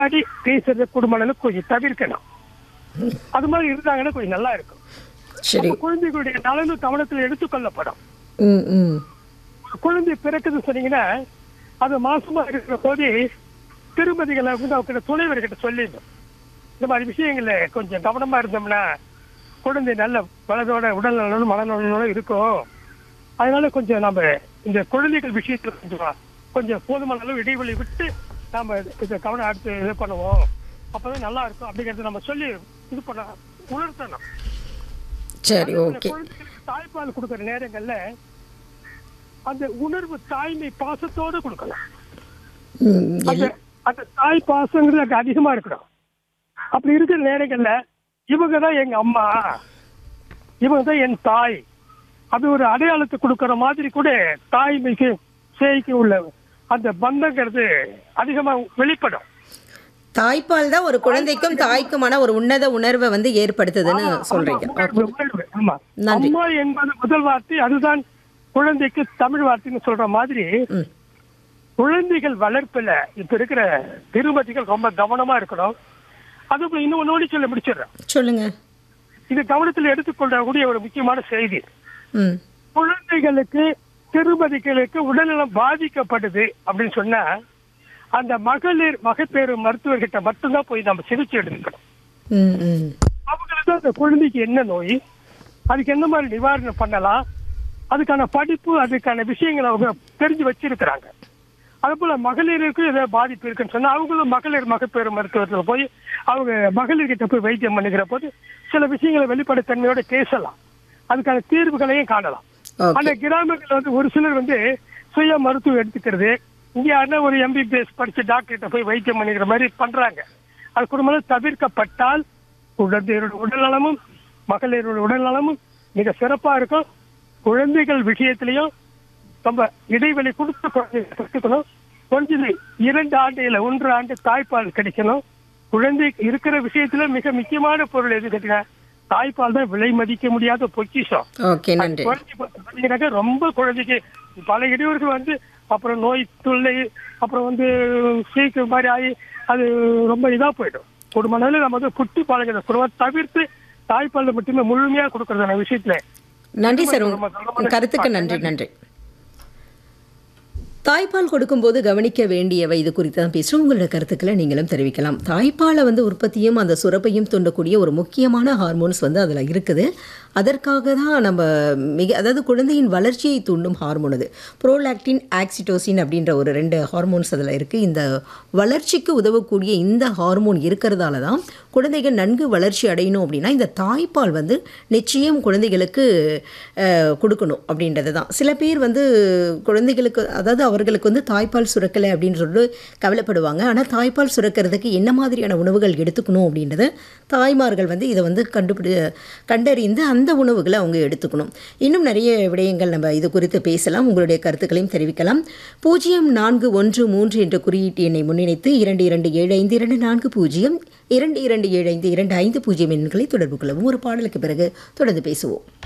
அடி பேசுறது குடும்பம் கொஞ்சம் தவிர்க்கணும் அது மாதிரி இருந்தாங்கன்னா கொஞ்சம் நல்லா இருக்கும் சரி அப்ப குழந்தைகளுடைய நலனும் கவனத்தில் எடுத்துக்கொள்ளப்படும் ம் ம் ஒரு குழந்தை பிறக்குதுன்னு சொன்னீங்கன்னா அது மாசமா இருக்கிற போது திருமதிகளை வந்து அவங்க துணைவர்கிட்ட சொல்லிடணும் இந்த மாதிரி விஷயங்கள்ல கொஞ்சம் கவனமா இருந்தோம்னா குழந்தை நல்ல வலதோட உடல் நலனும் மனநலனோட இருக்கும் அதனால கொஞ்சம் நம்ம இந்த குழந்தைகள் விஷயத்துல கொஞ்சம் கொஞ்சம் போதுமான அளவு இடைவெளி விட்டு நாம இதை கவனம் எடுத்து இது பண்ணுவோம் அப்பதான் நல்லா இருக்கும் அப்படிங்கறத நம்ம சொல்லி இது பண்ண உணர்த்தணும் சரி இந்த ஓகே குழந்தைகளுக்கு தாய்ப்பால் கொடுக்கிற நேரங்கள்ல அந்த உணர்வு தாய்மை பாசத்தோட கொடுக்கலாம் ம் அந்த எல் அந்த தாய் பாசங்கிறது அங்க அதிகமா இருக்கணும் அப்படி இருக்கிற நேரங்கள்ல இவங்க தான் எங்க அம்மா இவங்க தான் என் தாய் அது ஒரு அடையாளத்தை கொடுக்கிற மாதிரி கூட தாய்மைக்கு சேய்க்கு உள்ள அந்த பந்தங்கிறது அதிகமா வெளிப்படும் தாய்ப்பால் தான் ஒரு குழந்தைக்கும் தாய்க்குமான ஒரு உன்னத உணர்வை வந்து ஏற்படுத்துதுன்னு சொல்றீங்க ஆமா, உணர்வு, உணர்வு. ஆமா நன்றி. அம்மா என்பது முதல் வார்த்தை அதுதான் குழந்தைக்கு தமிழ் வார்த்தைன்னு சொல்ற மாதிரி ம் குழந்தைகள் வளர்ப்புல இப்ப இருக்கிற திருமதிகள் ரொம்ப கவனமா இருக்கணும் அதுக்குள்ள இன்னும் ஒண்ணு சொல்ல முடிச்சிடுறேன் சொல்லுங்க இது கவனத்தில் எடுத்துக்கொள்ளக்கூடிய ஒரு முக்கியமான செய்தி ம் குழந்தைகளுக்கு திருமதிகளுக்கு உடல்நலம் பாதிக்கப்படுது அப்படின்னு சொன்னா அந்த மகளிர் மகப்பேறு மருத்துவர்கிட்ட மட்டும்தான் போய் நம்ம சிகிச்சை எடுத்துக்கணும் ம் ம் அவங்களுக்கு அந்த குழந்தைக்கு என்ன நோய் அதுக்கு என்ன மாதிரி நிவாரணம் பண்ணலாம் அதுக்கான படிப்பு அதுக்கான விஷயங்களை அவங்க தெரிஞ்சு வச்சிருக்கிறாங்க அதே போல மகளிருக்கு ஏதாவது பாதிப்பு இருக்குன்னு சொன்னா அவங்களும் மகளிர் மகப்பேறு மருத்துவத்தில் போய் அவங்க மகளிர்கிட்ட போய் வைத்தியம் பண்ணுகிற போது சில விஷயங்களை வெளிப்படைத்தன்மையோட பேசலாம் அதுக்கான தீர்வுகளையும் காணலாம் ஓகே ஆனா கிராமங்கள்ல வந்து ஒரு சிலர் வந்து சுய மருத்துவம் எடுத்துக்கிறது இங்க யாருன்னா ஒரு எம்பிபிஎஸ் படிச்ச டாக்டர்கிட்ட போய் வைத்தியம் பண்ணிக்கிற மாதிரி பண்றாங்க அது குடும்பம் தவிர்க்கப்பட்டால் குழந்தைகளோட உடல்நலமும் மகளிரோட உடல்நலமும் மிக சிறப்பா இருக்கும் குழந்தைகள் விஷயத்திலையும் ரொம்ப இடைவெளி கொடுத்து குழந்தைகளை கற்றுக்கணும் கொஞ்சம் இரண்டு ஆண்டு இல்ல ஒன்று ஆண்டு தாய்ப்பால் கிடைக்கணும் குழந்தை இருக்கிற விஷயத்துல மிக முக்கியமான பொருள் எது கேட்டீங்கன்னா தாய்ப்பால் தான் விலை மதிக்க முடியாத பொக்கிஷம் ஓகே நன்றி குழந்தை பார்த்தீங்கன்னாக்கா ரொம்ப குழந்தைக்கு பல இடையூறுகள் வந்து அப்புறம் நோய் தொல்லை அப்புறம் வந்து சீக்கிரம் மாதிரி ஆகி அது ரொம்ப இதா போயிடும் குடும்ப அளவில் நம்ம வந்து புட்டி பாலகிற குடும்பம் தவிர்த்து தாய்ப்பால் மட்டுமே முழுமையா கொடுக்கறதான விஷயத்துல நன்றி சார் உங்க கருத்துக்கு நன்றி நன்றி தாய்ப்பால் கொடுக்கும்போது கவனிக்க வேண்டியவை இது குறித்து தான் பேசுகிறோம் உங்களோட கருத்துக்களை நீங்களும் தெரிவிக்கலாம் தாய்ப்பாலை வந்து உற்பத்தியும் அந்த சுரப்பையும் தூண்டக்கூடிய ஒரு முக்கியமான ஹார்மோன்ஸ் வந்து அதில் இருக்குது அதற்காக தான் நம்ம மிக அதாவது குழந்தையின் வளர்ச்சியை தூண்டும் ஹார்மோன் அது ப்ரோலாக்டின் ஆக்சிடோசின் அப்படின்ற ஒரு ரெண்டு ஹார்மோன்ஸ் அதில் இருக்குது இந்த வளர்ச்சிக்கு உதவக்கூடிய இந்த ஹார்மோன் இருக்கிறதால தான் குழந்தைகள் நன்கு வளர்ச்சி அடையணும் அப்படின்னா இந்த தாய்ப்பால் வந்து நிச்சயம் குழந்தைகளுக்கு அஹ், கொடுக்கணும் அப்படின்றது தான் சில பேர் வந்து குழந்தைகளுக்கு அதாவது அவர்களுக்கு வந்து தாய்ப்பால் சுரக்கலை அப்படின்னு சொல்லிட்டு கவலைப்படுவாங்க ஆனால் தாய்ப்பால் சுரக்கிறதுக்கு என்ன மாதிரியான உணவுகள் எடுத்துக்கணும் அப்படின்றத தாய்மார்கள் வந்து இதை வந்து கண்டுபிடி கண்டறிந்து அந்த உணவுகளை அவங்க எடுத்துக்கணும் இன்னும் நிறைய விடயங்கள் நம்ம இது குறித்து பேசலாம் உங்களுடைய கருத்துக்களையும் தெரிவிக்கலாம் பூஜ்ஜியம் நான்கு ஒன்று மூன்று என்ற குறியீட்டு எண்ணை முன்னிணைத்து இரண்டு இரண்டு ஏழு ஐந்து இரண்டு நான்கு பூஜ்ஜியம் இரண்டு இரண்டு ஏழு ஐந்து இரண்டு ஐந்து பூஜ்ஜியம் எண்களை தொடர்பு கொள்ளவும் ஒரு பாடலுக்கு பிறகு தொடர்ந்து பேசுவோம்